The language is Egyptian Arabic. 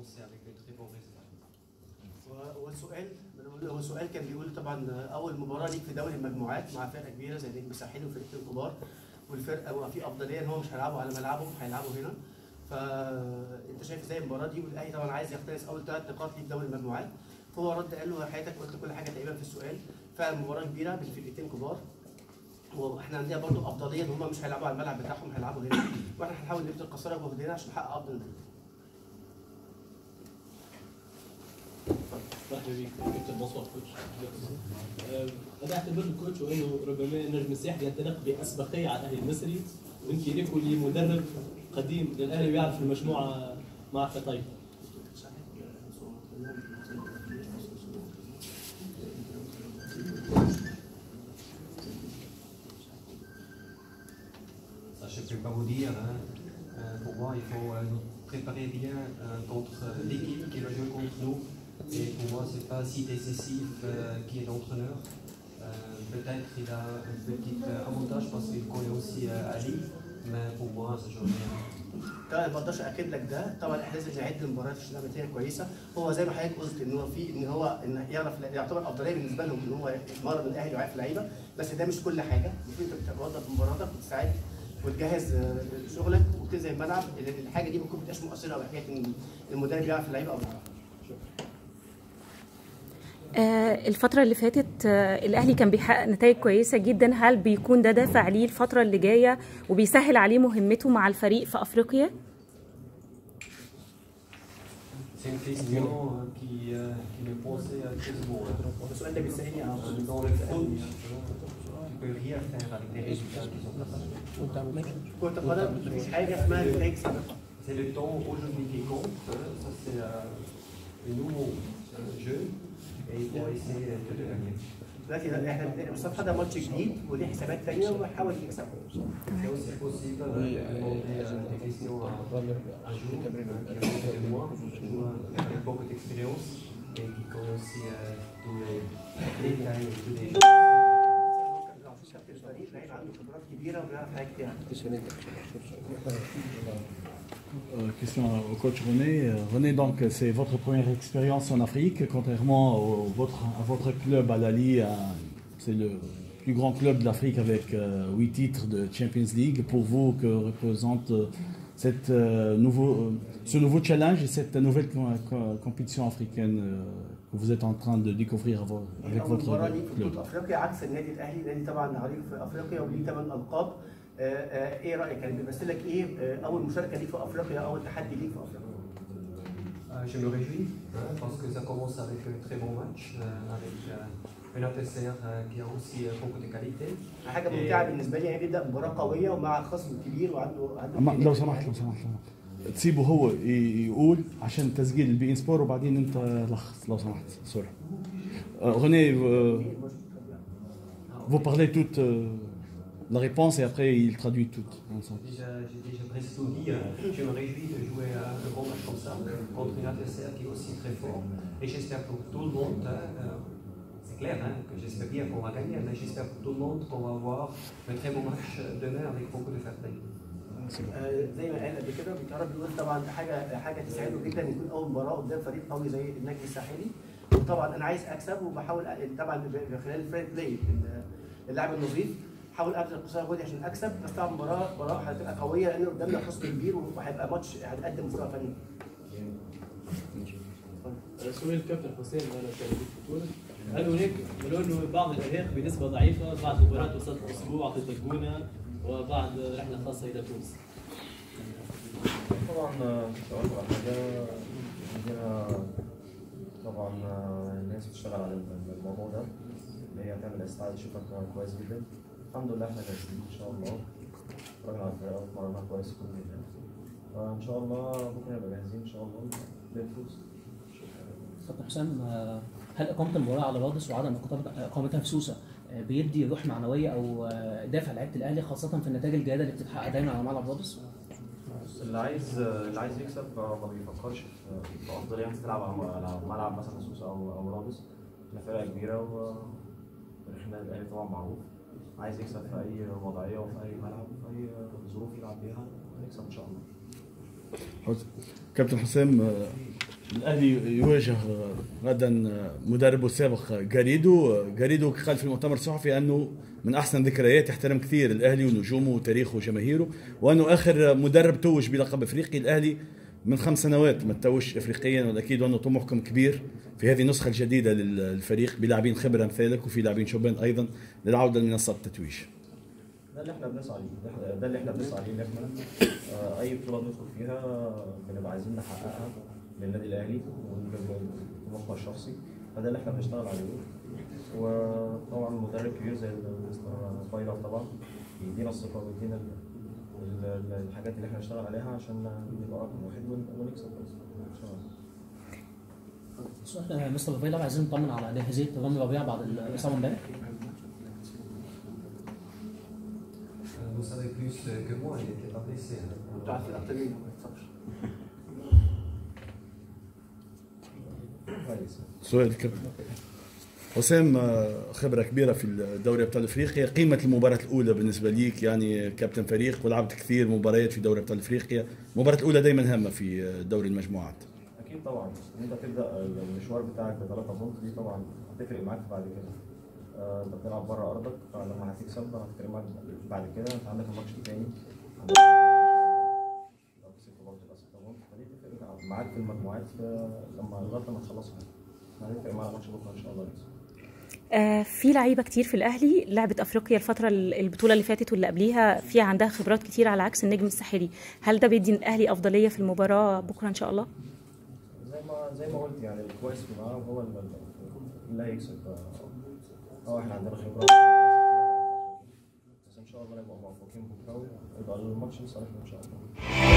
commencé avec de très bons résultats. هو سؤال هو سؤال كان بيقول طبعا اول مباراه ليك في دوري المجموعات مع فرقه كبيره زي النجم الساحلي وفرقتين كبار والفرقه في افضليه ان هو مش هيلعبوا على ملعبهم هيلعبوا هنا فانت شايف ازاي المباراه دي والاهلي طبعا عايز يقتنص اول ثلاث نقاط ليه في دوري المجموعات فهو رد قال له حياتك قلت كل حاجه تقريبا في السؤال فعلا مباراه كبيره بين فرقتين كبار واحنا عندنا برضو افضليه ان هم مش هيلعبوا على الملعب بتاعهم هيلعبوا هنا واحنا هنحاول نبذل قصارى جهدنا عشان نحقق افضل نتيجه مرحبا بك كابتن بونسوار كوتش أه، انا اعتبر الكوتش وانه ربما النجم الساحلي ينطلق باسبقيه على الاهلي المصري وانت ريكو اللي مدرب قديم للاهلي ويعرف المجموعه مع خطيب Ça, je ne peux pas vous dire. hein. Euh, pour moi, il faut euh, nous préparer bien euh, contre l'équipe qui va jouer contre nous. Et pour moi, ce n'est pas si décisif euh, qui est l'entraîneur. Euh, Peut-être il a un petit euh, avantage parce qu'il connaît aussi euh, Ali. Mais pour moi, ça ne joue rien. طبعا ما اقدرش اكد لك ده طبعا احنا لازم نعد المباريات عشان نعمل نتيجه كويسه هو زي ما حضرتك قلت ان هو في ان هو ان يعرف يعتبر افضليه بالنسبه لهم ان هو يتمرن الاهلي ويعرف اللعيبه بس ده مش كل حاجه المفروض انت بتوظف مباراتك وتساعد وتجهز آه، شغلك وتنزل الملعب الحاجه دي ممكن ما تبقاش مؤثره على حكايه ان المدرب يعرف اللعيبه او لا آه، الفترة اللي فاتت آه، الأهلي كان بيحقق نتائج كويسة جدا هل بيكون ده دافع ليه الفترة اللي جاية وبيسهل عليه مهمته مع الفريق في أفريقيا؟ C'est une question euh, qui, euh, qui me posait à Chesbo. السؤال ده بيسالني على Dans le foot, tu peux rien faire avec des résultats qui sont passés. كرة القدم مفيش حاجة اسمها نتائج سابقة C'est le temps aujourd'hui qui compte. hein. Ça, c'est euh, le nouveau euh, jeu. Et il faut essayer de le gagner. دلوقتي احنا مصطفى ده ماتش جديد وليه حسابات تانية وبنحاول نكسبه C'est aussi possible euh, de demander euh, des questions à un jour euh, qui a fait de moi, un joueur avec beaucoup d'expérience et qui connaît aussi euh, tous les détails et tous les jeux. كابتن الفريق لعيب عنده خبرات كبيرة وبيعرف حاجات كتير Euh, question au coach René. Euh, René, donc c'est votre première expérience en Afrique, contrairement au- votre, à votre club à Lali, à- c'est le plus grand club de l'Afrique avec euh, huit titres de Champions League. Pour vous, que représente euh, cette, euh, nouveau, euh, ce nouveau challenge et cette nouvelle com- com- compétition africaine euh, que vous êtes en train de découvrir avo- avec أول votre مباراة ليك في club بطولة أفريقيا عكس النادي الأهلي، النادي طبعا عريق في أفريقيا وليه ثمان ألقاب. آه، آه، إيه رأيك؟ يعني بيمثل لك إيه آه، أول مشاركة ليك في أفريقيا، أول تحدي ليك في أفريقيا؟ Euh, je me réjouis hein, parce que ça commence avec un très bon match, euh, avec euh, un adversaire euh, qui a aussi euh, beaucoup de qualités. حاجة ممتعة بالنسبة لي يعني بيبدأ مباراة قوية ومع خصم كبير وعنده عنده أما إمكانيات لو سمحت لو سمحت لو سمحت. تسيبه هو ي- يقول عشان تسجيل البي ان سبور وبعدين انت لخص لو سمحت سوري René, euh, vous parlez toute euh, la réponse et après il traduit tout. ensemble. Déjà, j'ai déjà presque tout dit. euh, Je me réjouis de jouer euh, un bon match comme ça contre un adversaire qui est aussi très fort. Et j'espère pour tout le monde, hein, euh, c'est clair hein, que j'espère bien qu'on va gagner, mais j'espère pour tout le monde qu'on va avoir un très bon match euh, demain avec beaucoup de fair play. آه، زي ما قال قبل كده بيتعرض بيقول طبعا ده حاجه حاجه تسعده جدا يكون اول مباراه قدام فريق قوي زي النجم الساحلي وطبعا انا عايز اكسب وبحاول أ- طبعا ب- خلال الفريق بلاي اللاعب النظيف بحاول ابذل قصارى جهدي عشان اكسب بس طبعا مباراه مباراه هتبقى قويه لان قدامنا خصم كبير وهيبقى ماتش هنقدم مستوى فني سؤال الكابتن حسين انا كان في تونس هل هناك ولو انه بعض الارهاق بنسبه ضعيفه بعد مباراه وسط الاسبوع ضد الجونه وبعد رحله خاصه الى تونس طبعا آه، مش هقول لك على حاجه عندنا طبعا آه، الناس بتشتغل على الموضوع ده اللي هي تعمل استعاده شوفك كويس جدا الحمد لله احنا جاهزين ان شاء الله اتفرجنا على الفرقه واتمرنا كويس كل ده فان شاء الله بكره نبقى جاهزين ان شاء الله للفوز كابتن حسام آه، هل اقامه المباراه على رادس وعدم إقامة- اقامتها في سوسه آه، بيدي روح معنويه او آه، دافع لعيبه الاهلي خاصه في النتائج الجيده اللي بتتحقق دايما على ملعب رادس؟ اللي عايز اللي عايز يكسب ما بيفكرش في في افضليه انت تلعب على على ملعب مثلا سوسه او او رادس احنا فرقه كبيره و احنا الاهلي طبعا معروف عايز يكسب في اي وضعيه وفي اي ملعب وفي اي ظروف يلعب بيها هنكسب ان شاء الله كابتن حسام آه، الاهلي يواجه غدا مدربه السابق جاريدو جاريدو قال في المؤتمر الصحفي انه من احسن ذكريات يحترم كثير الاهلي ونجومه وتاريخه وجماهيره وانه اخر مدرب توج بلقب افريقي الاهلي من خمس سنوات ما توج افريقيا والاكيد وانه طموحكم كبير في هذه النسخه الجديده للفريق بلاعبين خبره مثالك وفي لاعبين شبان ايضا للعوده لمنصه التتويج. ده اللي احنا بنسعى ليه ده إحنا- ده اللي احنا بنسعى ليه ان احنا آه، اي بطوله ندخل فيها بنبقى عايزين نحققها للنادي الاهلي وطموحنا الشخصي فده اللي احنا بنشتغل عليه وطبعا مدرب كبير زي مستر فايلر طبعا يدينا الثقه ويدينا ال- ال- الحاجات اللي احنا نشتغل عليها عشان نبقى رقم واحد ون- ونكسب بس ان شاء الله سؤال آه، مستر فيلا عايزين نطمن على جاهزيه رامي ربيعه بعد الاصابه امبارح Euh, Vous savez plus euh, que moi, il n'était pas blessé. hein. انتوا عارفين اكتر مني ما يتصابش كويس سؤال الكابتن حسام آه، خبرة كبيرة في الدوري أبطال أفريقيا قيمة المباراة الأولى بالنسبة ليك يعني كابتن فريق ولعبت كثير مباريات في دوري أبطال أفريقيا المباراة الأولى دايما هامة في آه، دوري المجموعات اكيد طبعا ان انت تبدا المشوار بتاعك بثلاثة بونت دي طبعا هتفرق معاك بعد كده آه، انت بتلعب بره ارضك فلما هتكسب هتفرق معاك بعد كده انت عندك الماتش التاني عندك لو كسبت برضه يبقى ستة بونت فدي تفرق معاك في المجموعات آه، لما لغايه لما تخلصها هتفرق معاك ماتش بكره ان شاء الله بإذن الله. آه، في لعيبه كتير في الاهلي لعبت افريقيا الفتره البطوله اللي فاتت واللي قبليها في عندها خبرات كتير على عكس النجم الساحلي هل ده بيدي الاهلي افضليه في المباراه بكره ان شاء الله زي ما زي ما قلت يعني الكويس في الملعب هو اللي اللي هيكسب اه احنا عندنا خبره بس ان شاء الله نبقى موفقين بكره ويبقى الماتش لصالحنا ان شاء الله